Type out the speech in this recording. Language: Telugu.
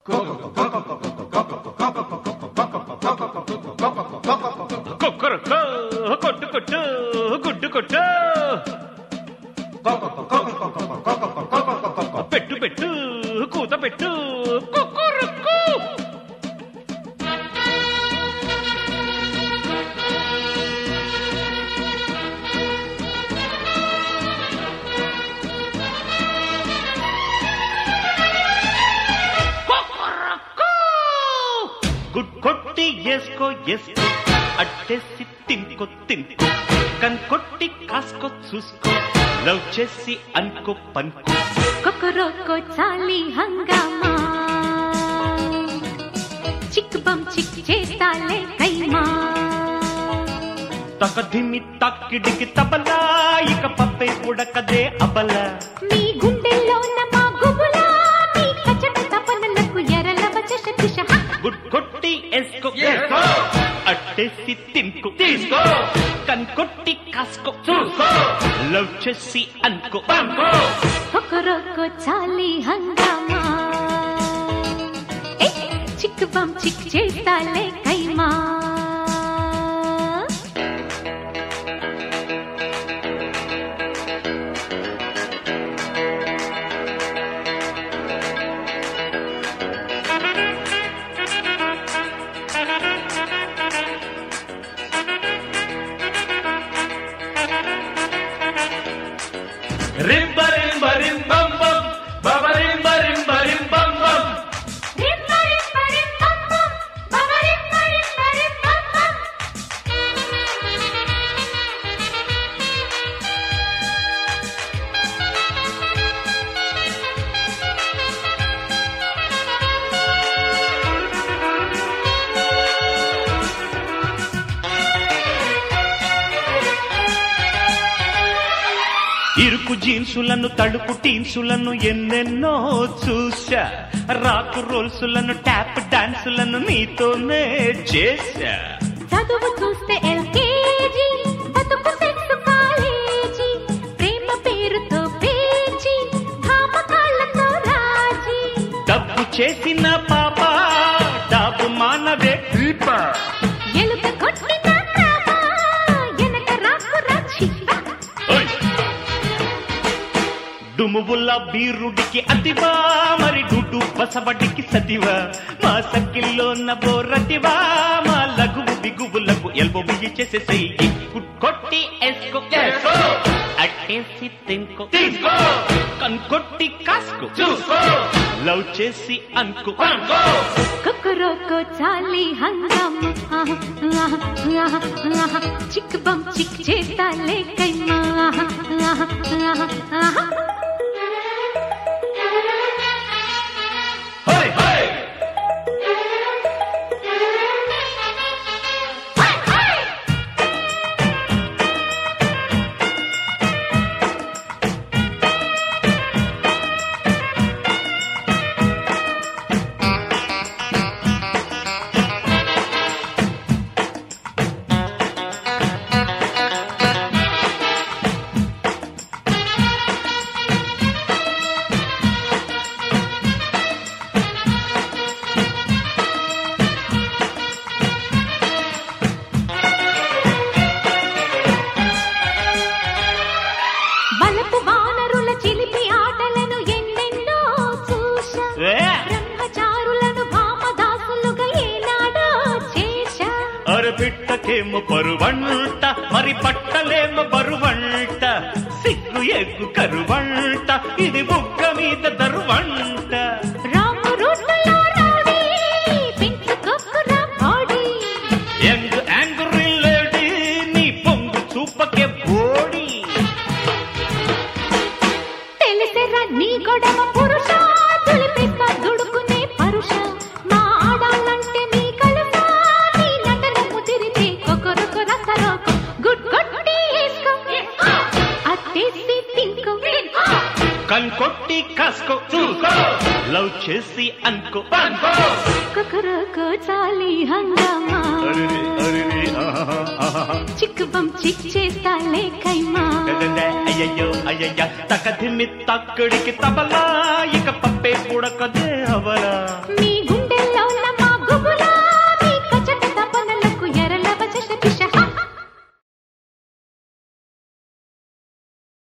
కొక్కరొక్క కొట్టు కొట్టు గుడ్డు కొట్టు పెట్టు పెట్టు కూత పెట్టు కుక్కురుక్కు. కుక్కురుక్కు. గుడ్ కొట్టి ఎస్కో ఎస్కో అట్టేసి తినుకో తినుకో కన్కొట్టి కాసుకో చూసుకో లవ్ చేసి అనుకో పనుకో కొకరొకో చాలి హంగామా చిక్ బం చిక్ చేస్తాలే కైమా తకధిమి తక్కిడికి తబలా ఇక పప్పే ఉడకదే అబల మీ గుండెల్లో మా గుబులా మీ కచట తపనలకు ఎరల వచ్చ దిశ గుడ్ కొట్టి ఎస్కో అట్టేసి తినుకో తీసుకో కన్కొట్టి కాసుకో చూసుకో లవ్ చేసి అనుకో అనుకో కొకరొకో చాలి హంగామా ఏ, చిక్ బం చిక్ చేస్తాలే కైమా రింబ రింబ రిం బం బం బబ రింబ రింబ రిం బం బం ఇరుకు జీన్సులను తడుపు టీన్సులను ఎన్నెన్నో చూసా రాకు రోల్సులను ట్యాప్ డాన్సులను నీతోనే చేశా చదువు చూస్తే ఎల్కేజీ బతుకు సెక్స్ కాలేజీ ప్రేమ పేరుతో పేజీ భామ కాళ్ళతో రాజీ డబ్బు చేసిన పాప డబ్బు మానవే దీప ఎలుక కొట్టిన ప్రేమ ఎనక రాకు రాచి ఓయ్! డుమువుల బీరుడికి అతివా మరి డుడు బసవడికి సతివా మా సక్కిల్లో బోరతివా మా లఘువు బిగువులకు ఎల్బో బియ్యి చేసే చెయ్యి కొట్టి ఎస్కో అట్టేసి తింకో తీసుకో కన్కొట్టి కాసుకో చూసుకో లవ్ చేసి అనుకో అనుకో కొకరోకో చాలి హంగం చిక్ బం చిక్ చేస్తాలే కైమా హోయ్ హోయ్ బలపు వానరుల చిలిపి ఆటలను ఎన్నెన్నో చూశా ఏ! బ్రహ్మచారులను భామదాసులుగా ఏనాడో చేశా అరపిట్టకేమో పరువంట మరి పట్టలేమో బరువంట సిగ్గు ఎగ్గు కరువంట ఇది బుగ్గ మీద దరువంట రాము రూట్లో రౌడీ పెంచుకోకురా బాడీ యంగ్ యాంగ్రీ లేడీ నీ పొంగు చూపకే బోడి తెలిసెరా నీ గొడవ పురుష తులిపేస్తా దుడుకునే పరుష మా ఆడాలంటే నీ కలుసా నీ నటన ముదిరితే కొకొరొక రసరోకు గుడ్ కొట్టి వేసుకో అత్తేసి తింకో కన్కొట్టి కాసుకో చూసుకో చేసి అనుకో అనుకో కొకరకో చాలి హంగామా అరెరే, అరెరే, ఆహా, ఆహా. చిక్కుబం చిక్ చేస్తాలే కైమా డడడే, అయ్యయ్యో అయ్యయ్య తకధిమి తక్కడికి తబలా ఇక పప్పే పుడకదే అవలా మీ